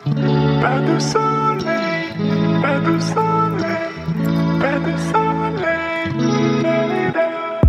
Pas de soleil, pas de soleil, pas de soleil. Da-da-da.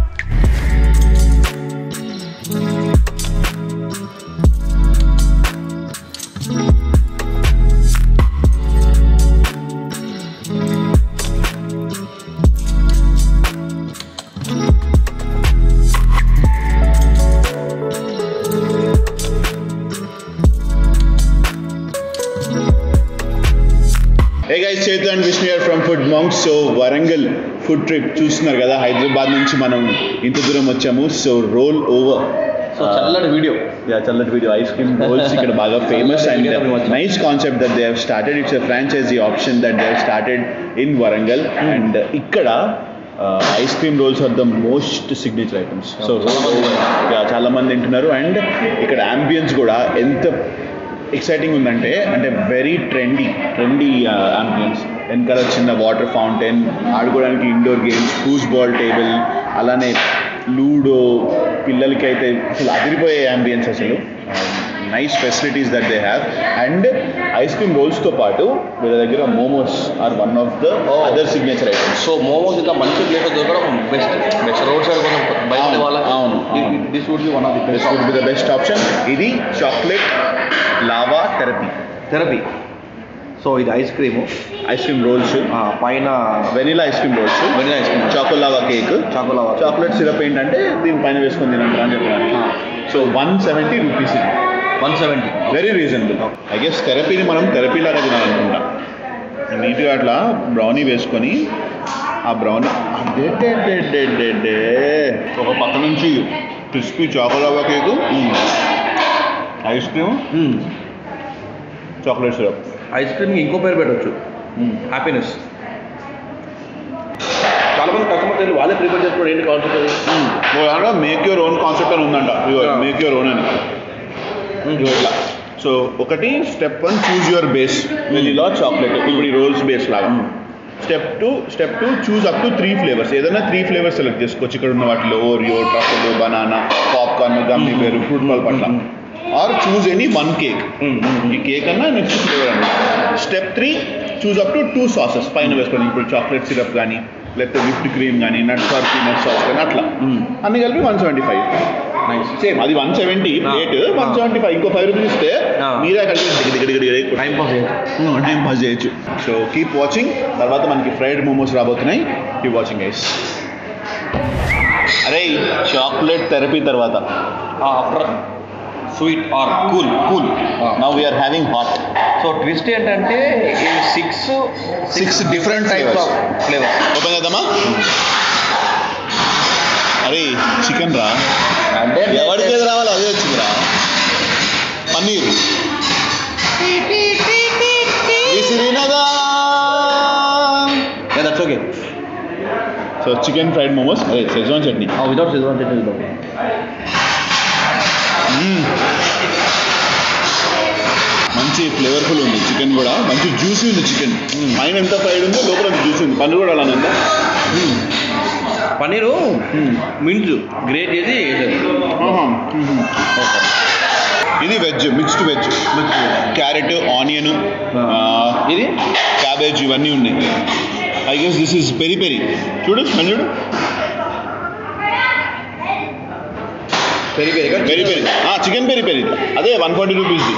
Hey guys Chethu and Vishnu garu from food monk so Warangal food trip చూస్తున్నారు కదా హైదరాబాద్ నుంచి మనం ఇంత దూరం వచ్చాము సో రోల్ ఓవర్ సో చల్లటి వీడియో యా చల్లటి వీడియో ఐస్ క్రీమ్ రోల్స్ ఇక్కడ బాగా famous and nice concept that they started it's franchise option that they started in Warangal and ఇక్కడ ice cream rolls are the most signature items so చాలా మంది తింటున్నారు and ఇక్కడ ambience కూడా ఎంత ఎక్సైటింగ్ ఉందంటే అంటే వెరీ ట్రెండీ ట్రెండీ అంబియన్స్ వెనకాల చిన్న వాటర్ ఫౌంటైన్ ఆడుకోవడానికి indoor games foosball table అలానే లూడో పిల్లలకి అయితే అసలు అదిరిపోయే అంబియన్స్ అసలు nice facilities that they have and ice cream రోల్స్తో పాటు వీళ్ళ దగ్గర momos are one of the other signature items so momos ఇంకా మంచి ప్లేస్ దొరకడం బెస్ట్ బెస్ట్ రోడ్ సైడ్ కొంచెం బయట అవును, వాళ్ళకి అవును, అవును. This would be one of the this would be the best option ఇది chocolate lava therapy therapy so ఇది ice cream ice cream rolls పైన vanilla ice cream rolls vanilla ice cream choco lava cake choco lava chocolate syrup ఏంటంటే దీనిపైన వేసుకొని తినంటారు అని చెప్పడానికి so one seventy రూపీస్ ఇది one seventy very reasonable I guess థెరపీని మనం థెరపీ లాగా తినాలనుకుంటా నీట్గా అట్లా బ్రౌనీ వేసుకొని ఆ బ్రౌనీ అదే ఒక పక్క నుంచి crispy choco lava cake ice cream chocolate syrup ice క్రీమ్కి ఇంకో పేరు పెట్టవచ్చు హ్యాపీనెస్ చాలా మంది కస్టమర్స్ వెళ్ళి వాళ్ళే ప్రిపేర్ చేసుకోవడం ఏంటి concept make your own concept అని ఉందంట Yeah. మేక్ యువర్ ఓన్ అని ఇదిగో ఇట్లా సో ఒకటి step one choose your base vanilla chocolate ఇప్పుడు ఈ రోల్స్ బేస్ లాగా step two step two choose up to three flavours ఏదైనా త్రీ ఫ్లేవర్స్ సెలెక్ట్ చేసుకోవచ్చు ఇక్కడ ఉన్న వాటిలో Oreo truffle banana popcorn gummy పేరు ఫ్రూట్ బాల్ పట్ల or choose any one cake ఈ కేక్ అన్నా నెక్స్ట్ ఫ్లేవర్ అన్న step three choose up to two sauces పైన వేసుకోండి ఇప్పుడు చాక్లెట్ సిరప్ కానీ లేకపోతే విప్డ్ క్రీమ్ కానీ నట్స్ ఆర్ పీనట్ సాస్ కానీ అట్లా అన్ని కలిపి one seventy five nice same అది one seventy plate one seventy five ఇంకో ఫైవ్ రూపీస్ ఇస్తే Ah. మీరే అక్కడికి దిగ దిగ దిగ దిగ టైం పాస్ చేయొచ్చు టైం పాస్ చేయొచ్చు సో కీప్ వాచింగ్ తర్వాత మనకి ఫ్రైడ్ మోమోస్ రాబోతున్నాయి కీప్ వాచింగ్ గైస్ అరే చాక్లెట్ థెరపీ తర్వాత after sweet or cool cool now we're having hot so twist ఏంటంటే ఈ six Six different types flavors. Of flavours open చేద్దామా అరే చికెన్ రా అంటే ఎవరికి ఏది రావాలో అదే వచ్చిందిరా పన్నీర్ విసిరినదా that's okay so chicken fried momos అదే Schezwan chutney without Schezwan chutney without మ్మ్. మంచి ఫ్లేవర్ఫుల్ ఉంది చికెన్ కూడా మంచి జ్యూసీ ఉంది చికెన్ పైన ఎంత ఫ్రైడ్ ఉందో లోపల జ్యూసీ ఉంది పన్ను కూడా అలానే ఉందా పన్నీరు మింట్ గ్రేట్ చేసి ఆహా. ఇది veg mixed veg carrot onion ఇది క్యాబేజ్ ఇవన్నీ ఉన్నాయి I guess this is peri peri చూడు స్మెల్ చూడు peri peri peri peri chicken peri peri అదే వన్ ఫార్టీ రూపీస్ది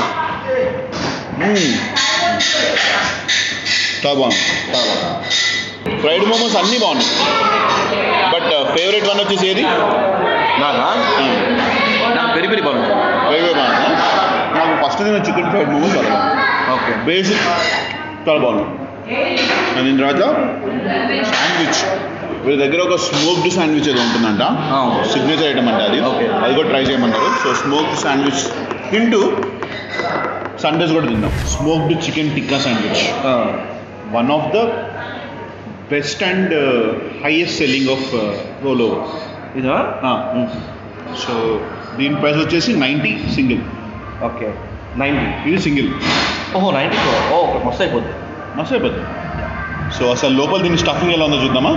చాలా బాగుంది ఫ్రైడ్ మోమోస్ అన్నీ బాగున్నాయి బట్ ఫేవరెట్ వన్ వచ్చేసి ఏది నాకా నాకు పెరి పెరి బాగుంది ఫేవరెట్ బాగుందా నాకు ఫస్ట్ తిన్న చికెన్ ఫ్రైడ్ మోమోస్ చాలా బాగుంది ఓకే బేసిక్ చాలా బాగుంది అండ్ దీని తర్వాత శాండ్విచ్ వీళ్ళ దగ్గర ఒక స్మోక్డ్ శాండ్విచ్ ఏదో ఉంటుందంట సిగ్నేచర్ ఐటమ్ అంటే అది Okay. అది కూడా ట్రై చేయమన్నారు సో స్మోక్డ్ శాండ్విచ్ తింటూ సండేస్ కూడా తిన్నాం smoked chicken tikka sandwich one of the best and highest selling of రోలో ఇదా సో దీని ప్రైస్ వచ్చేసి నైంటీ సింగిల్ ఓకే నైంటీ ఇది సింగిల్ ఓహో నైంటీ ఓ మస్తు అయిపోతుంది మస్తు అయిపోతుంది సో అసలు లోపల దీని స్టఫింగ్ ఎలా ఉందో చూద్దామా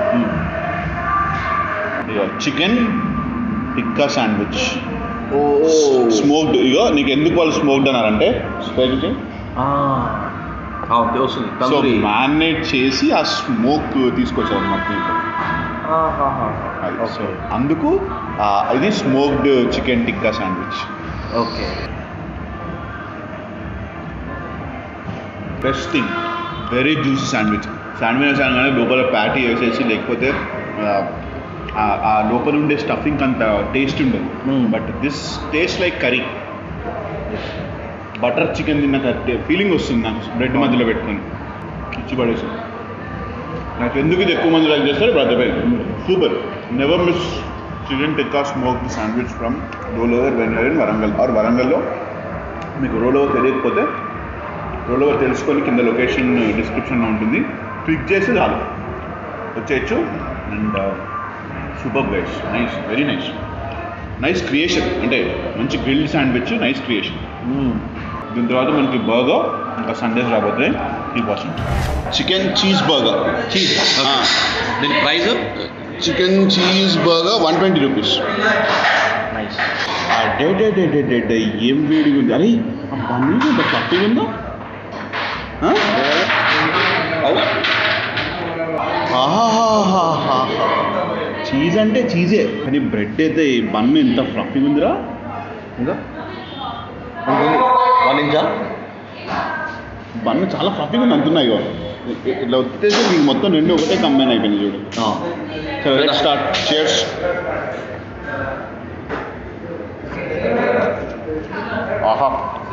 చికెన్ టిక్కా శాండ్విచ్ ఓ స్మోక్డ్ ఇగో నీకు ఎందుకు వాళ్ళు స్మోక్డ్ అన్నారంటే స్పైసీ వస్తుంది సో తందూరి మ్యారినేట్ చేసి ఆ స్మోక్ తీసుకొచ్చారు అన్నమాట దీంట్లో అది సో అందుకు ఆ, ఇది smoked chicken tikka sandwich okay best thing very juicy sandwich sandwich అనగానే లోపల ప్యాటీ వేసేసి లేకపోతే ఆ, ఆ- ఆ లోపల ఉండే స్టఫింగ్ అంత టేస్ట్ ఉండదు Hmm. But this taste like curry butter chicken తిన్న ఫీలింగ్ వస్తుంది నాకు బ్రెడ్ మధ్యలో పెట్టుకొని ఇచ్చి పడేసి నాకు ఎందుకు ఇది ఎక్కువ మంది లైక్ చేస్తారు ఇప్పుడు అర్థమైంది super never miss chicken tikka smoke sandwich from roll over when in Warangal or వరంగల్లో మీకు రోల్ ఓవర్ తెలియకపోతే రోల్ ఓవర్ తెలుసుకొని కింద లొకేషన్ డిస్క్రిప్షన్లో ఉంటుంది క్లిక్ చేసి చాలు వచ్చేయచ్చు and super guys nice very nice nice creation అంటే మంచి గ్రిల్డ్ శాండ్విచ్ నైస్ క్రియేషన్ దీని తర్వాత మనకి బర్గర్ ఇంకా సండేస్ రాబోతున్నాయి ఈ watching chicken cheese burger cheese దీని price chicken cheese burger one twenty rupees nice డే డే డే డే డే డే ఏం వేడిగా ఉంది అరే ఆ బన్నీ ఇంత పట్టిగా ఉందా ఆ? ఆహాహాహాహా. చీజ్ అంటే చీజే కానీ బ్రెడ్ అయితే ఈ బన్ ఎంత ఫ్లఫీగా ఉందిరా ఇంకా వన్ ఇంచా బన్ చాలా ఫ్లఫీగా ఉంది అంటున్నాయి ఇగో. ఇ- ఇట్లా వచ్చేసి మీకు మొత్తం రెండు ఒకటే కంబైన్ అయిపోయింది చూడు సరే లెట్ స్టార్ట్ చేర్స్ ఆహా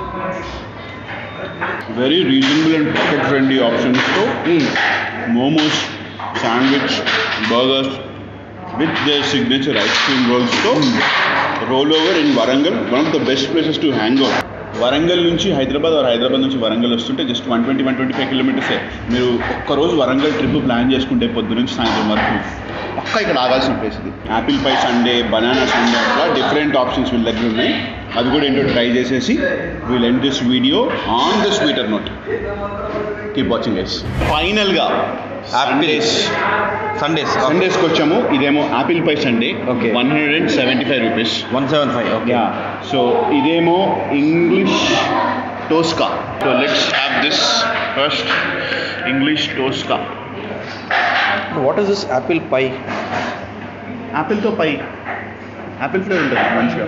very reasonable and pocket friendly ఆప్షన్స్తో momos sandwich burgers with their signature ice cream రోల్స్తో roll over in Warangal one of the best places to hang out Warangal నుంచి హైదరాబాద్ ఆర్ హైదరాబాద్ నుంచి వరంగల్ వస్తుంటే just one twenty one twenty five కిలోమీటర్సే మీరు ఒక్కరోజు Warangal trip plan చేసుకుంటే పొద్దు నుంచి సాయంత్రం వరకు పక్కా ఇక్కడ ఆగాల్సిన ప్లేస్ ఇది apple pie sundae banana sundae అట్లా డిఫరెంట్ ఆప్షన్స్ వీళ్ళ దగ్గర ఉన్నాయి అది కూడా ఏంటో ట్రై చేసేసి we'll end this video on the sweeter note keep watching guys ఫైనల్గా సండేస్ సండేస్ సండేస్కి వచ్చాము ఇదేమో apple pie sundae Okay. One hundred and seventy five rupees one seven five okay yeah so ఇదేమో English tosca so let's have this first English tosca what is this Apple పై యాపిల్తో pie apple flavour ఉంటుంది మంచిగా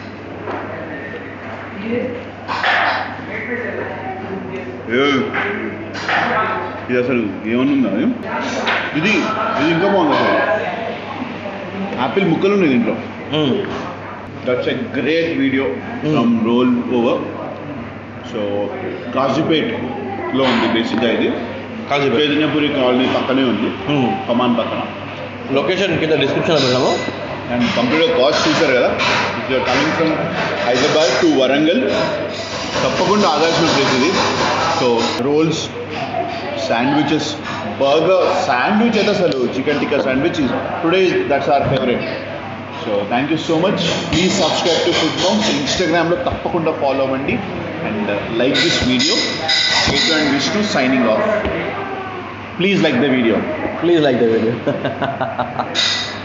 ఏ, ఇది అసలు ఏమన్నా ఇది ఇది ఇంకా బాగుంది అసలు యాపిల్ ముక్కలు ఉన్నాయి దీంట్లో that's a great video from roll over so కాజీపేట్లో ఉంది బేసిక్గా ఇది కాజీపేట్ చైతన్యపురి కాలనీ పక్కనే ఉంది కమాన్ పక్కన లొకేషన్ కింద డిస్క్రిప్షన్లో పెడదాము అండ్ కంప్లీట్గా కాస్ట్ చూసారు కదా if you're coming from Hyderabad to Warangal తప్పకుండా ఆగాల్సిన ప్లేస్ ఇది so rolls sandwiches burger sandwich అయితే అసలు chicken tikka sandwich today that's our favourite so thank you so much please subscribe to food monks ఇన్స్టాగ్రామ్లో తప్పకుండా ఫాలో అవ్వండి and like this video Ketu and Vishnu signing off please like the video please like the video